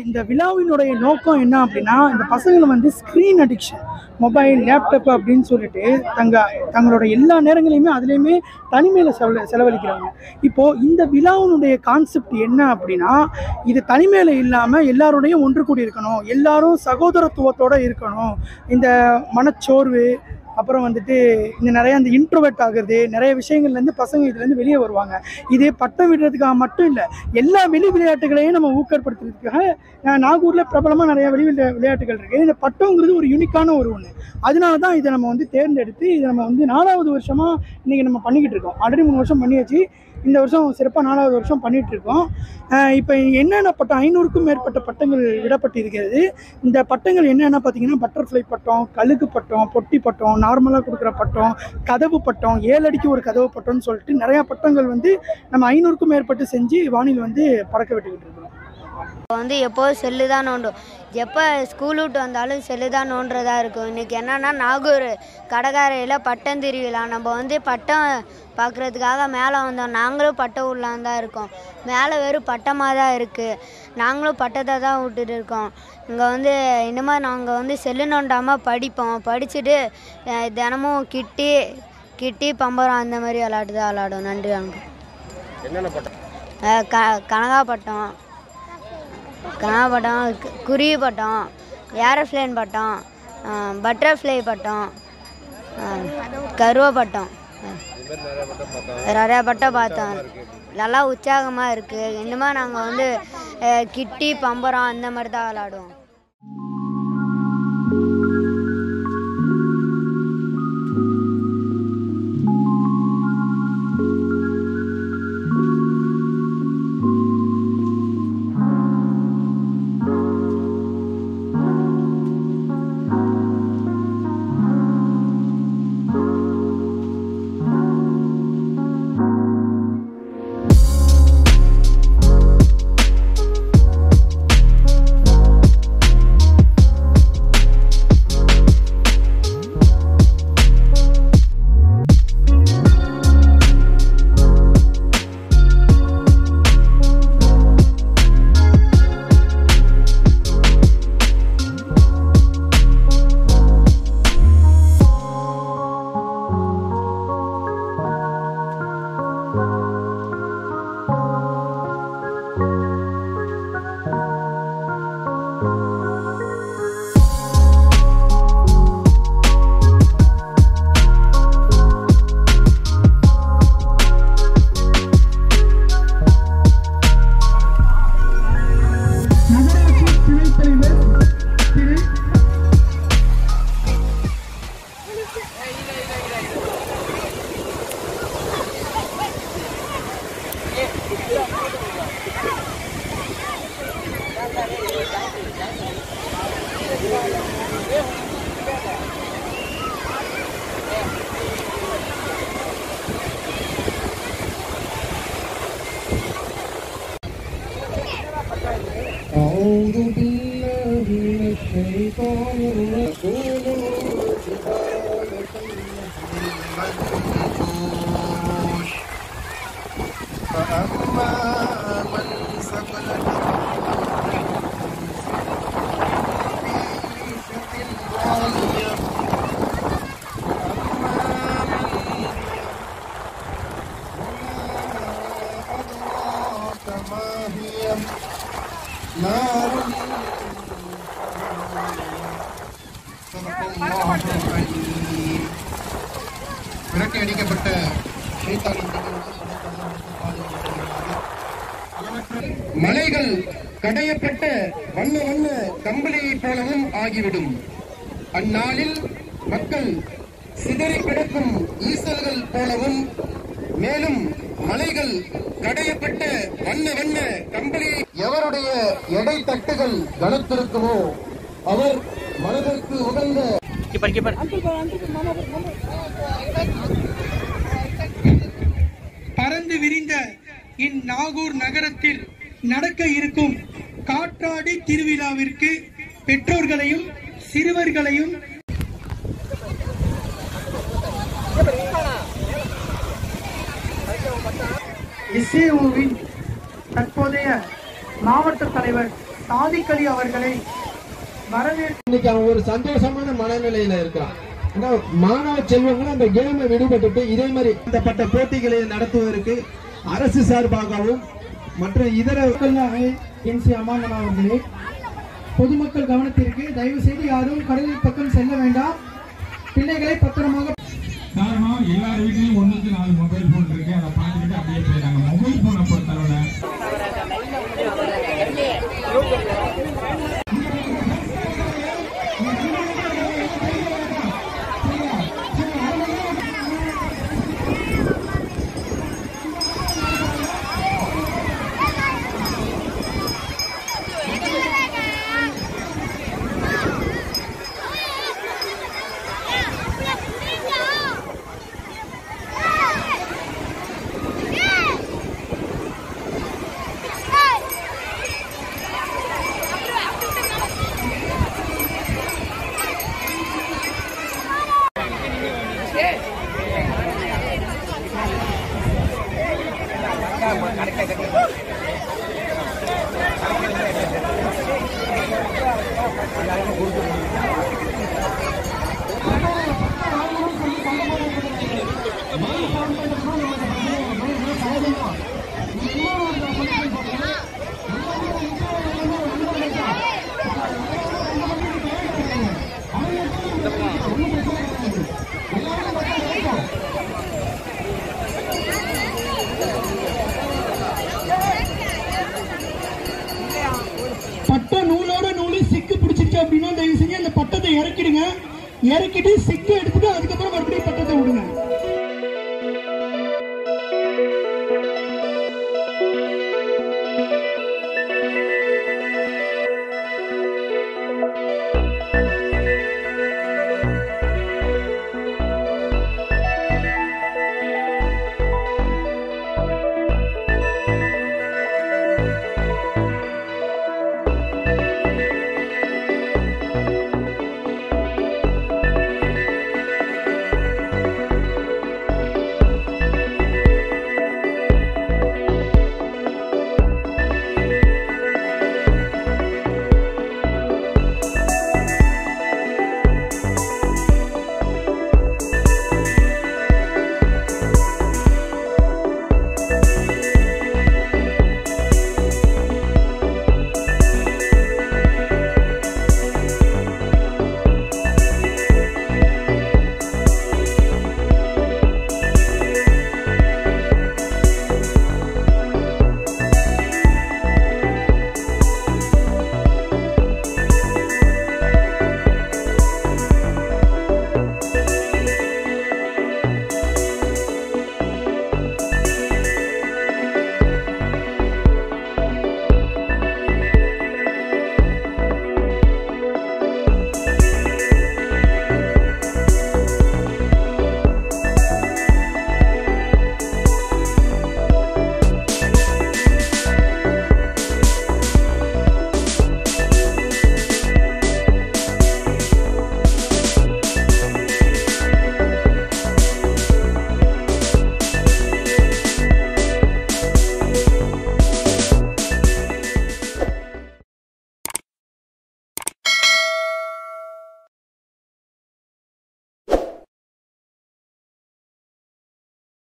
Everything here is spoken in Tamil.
இந்த விழாவினுடைய நோக்கம் என்ன அப்படின்னா இந்த பசங்களை வந்து ஸ்க்ரீன் அடிக்ஷன் மொபைல் லேப்டாப் அப்படின்னு சொல்லிட்டு தங்க தங்களோட எல்லா நேரங்களையுமே அதுலேயுமே தனிமையில் செலவு செலவழிக்கிறாங்க இப்போது இந்த விழாவினுடைய கான்செப்ட் என்ன அப்படின்னா இது தனிமையில் இல்லாமல் எல்லாரோடையும் ஒன்று கூடி இருக்கணும் எல்லாரும் சகோதரத்துவத்தோடு இருக்கணும் இந்த மனச்சோர்வு அப்புறம் வந்துட்டு இந்த நிறைய அந்த இன்ட்ரோவெட் ஆகுறது நிறைய விஷயங்கள்லேருந்து பசங்க இதுலேருந்து வெளியே வருவாங்க இது பட்டம் விடுறதுக்காக மட்டும் இல்லை எல்லா வெளி விளையாட்டுகளையும் நம்ம ஊக்கப்படுத்துறதுக்காக அஹ், நாகூரில் பிரபலமாக நிறைய வெளி விளையா- விளையாட்டுகள் இருக்குது இந்த பட்டம்ங்கிறது ஒரு யூனிக்கான ஒரு ஒன்று அதனால தான் இதை நம்ம வந்து தேர்ந்தெடுத்து இதை நம்ம வந்து நாலாவது வருஷமாக இன்றைக்கி நம்ம பண்ணிக்கிட்டு இருக்கோம் ஆல்ரெடி மூணு வருஷம் பண்ணியாச்சு இந்த வருஷம் சிறப்பாக நாலாவது வருஷம் பண்ணிட்டு இருக்கோம் இப்போ என்னென்ன பட்டம் ஐநூறுக்கும் மேற்பட்ட பட்டங்கள் விடப்பட்டு இருக்கிறது இந்த பட்டங்கள் என்னென்ன பார்த்தீங்கன்னா பட்டர்ஃப்ளை பட்டம் கழுகு பட்டம் பொட்டி பட்டம் நார்மலாக கொடுக்குற பட்டம் கதவு பட்டம் ஏழடிக்கு ஒரு கதவு பட்டம்னு சொல்லிட்டு நிறையா பட்டங்கள் வந்து நம்ம ஐநூறுக்கும் மேற்பட்டு செஞ்சு வானில் வந்து பறக்க விட்டுக்கிட்டு இருக்கிறோம் இப்போ வந்து எப்போதும் செல்லு தான் நோண்டும் எப்போ ஸ்கூல் விட்டு வந்தாலும் செல்லு தான் நோண்டுறதா இருக்கும் இன்றைக்கி என்னன்னா நாகூர் கடற்கரையில் பட்டம் திருவிழா நம்ம வந்து பட்டம் பார்க்குறதுக்காக மேலே வந்தோம் நாங்களும் பட்டம் விடலான் தான் இருக்கோம் மேலே வெறும் பட்டமாக தான் இருக்குது நாங்களும் பட்டத்தை தான் விட்டுட்டு இருக்கோம் இங்கே வந்து இனிமேல் நாங்கள் வந்து செல்லு நோண்டாமல் படிப்போம் படிச்சுட்டு அஹ், தினமும் கிட்டி கிட்டி பம்பரம் அந்த மாதிரி விளாட்டு தான் விளாடுவோம் நன்றி வணக்கம் என்னென்ன பட்டம் அஹ், க கனகாப்பட்டம் கனகாப்பட்டம் கு- குருவி பட்டம் ஏரோப்ளேன் பட்டம் பட்டர்ஃப்ளை பட்டம் கருவ பட்டம் இது மாதிரி நிறைய பட்டம் பார்த்தோம் நிறையா பட்டம் பார்த்தோம் நல்லா உற்சாகமாக இருக்குது இன்னுமே நாங்கள் வந்து அஹ், கிட்டி பம்பரம் அந்த மாதிரி தான் விளாடுவோம் நகராட்சி துணைத் தலைவர் திரு أعوذ بالله من الشيطان الرجيم فأما من ثقلت ما هي نار صدق الله العليم விரட்டி அடிக்கப்பட்ட ஷைத்தானின் திட்டங்களுக்கு சதக் அல்லாஹ் அளவற்ற மலைகள் கடையப்பட்ட வண்ண வண்ண கம்பளியைப் போலவும் ஆகிவிடும் அந்நாளில் மக்கள் சிதறி கிடக்கும் ஈசல்கள் போலவும் மேலும் மலைகள் கடையப்பட்ட வண்ண வண்ண கம்பளி எவருடைய எடை தட்டுகள் கனத்திருக்குமோ அவர் மனதிற்கு உகந்த பறந்து விரிந்த இந்நாகூர் நகரத்தில் நடக்க இருக்கும் காற்றாடி திருவிழாவிற்கு பெற்றோர்களையும் சிறுவர்களையும் இசேவுவின் தற்போதைய மாவட்ட தலைவர் சாதிக்கலி அவர்களை வரவேற்று இன்னைக்கு அவன் ஒரு சந்தோஷமான மனநிலையில இருக்கான் ஏன்னா மாணவ செல்வங்களும் அந்த கேமை விடுபட்டுட்டு இதே மாதிரி சம்பந்தப்பட்ட போட்டிகளை நடத்துவதற்கு அரசு சார்பாகவும் மற்ற இதர என் சி அமானன் அவர்களே பொதுமக்கள் கவனத்திற்கு தயவு செய்து யாரும் கடலில் பக்கம் செல்ல வேண்டாம் பிள்ளைகளை பத்திரமாக காரணம் எல்லார் வீட்லயும் ஒண்ணுக்கு நாலு மொபைல் போன் இருக்கு அதை பார்த்துக்கிட்டு அப்படியே போயிட்டாங்க மொபைல் போனை பொறுத்தளவுல பட்டம் நூலோட நூலு சிக்கு பிடிச்சிருச்சு அப்படின்னா தயவு செஞ்சு அந்த பட்டத்தை இறக்கிடுங்க இறக்கிட்டு சிக்கு எடுத்துட்டு அதுக்கப்புறம் மறுபடியும் பட்டத்தை விடுங்க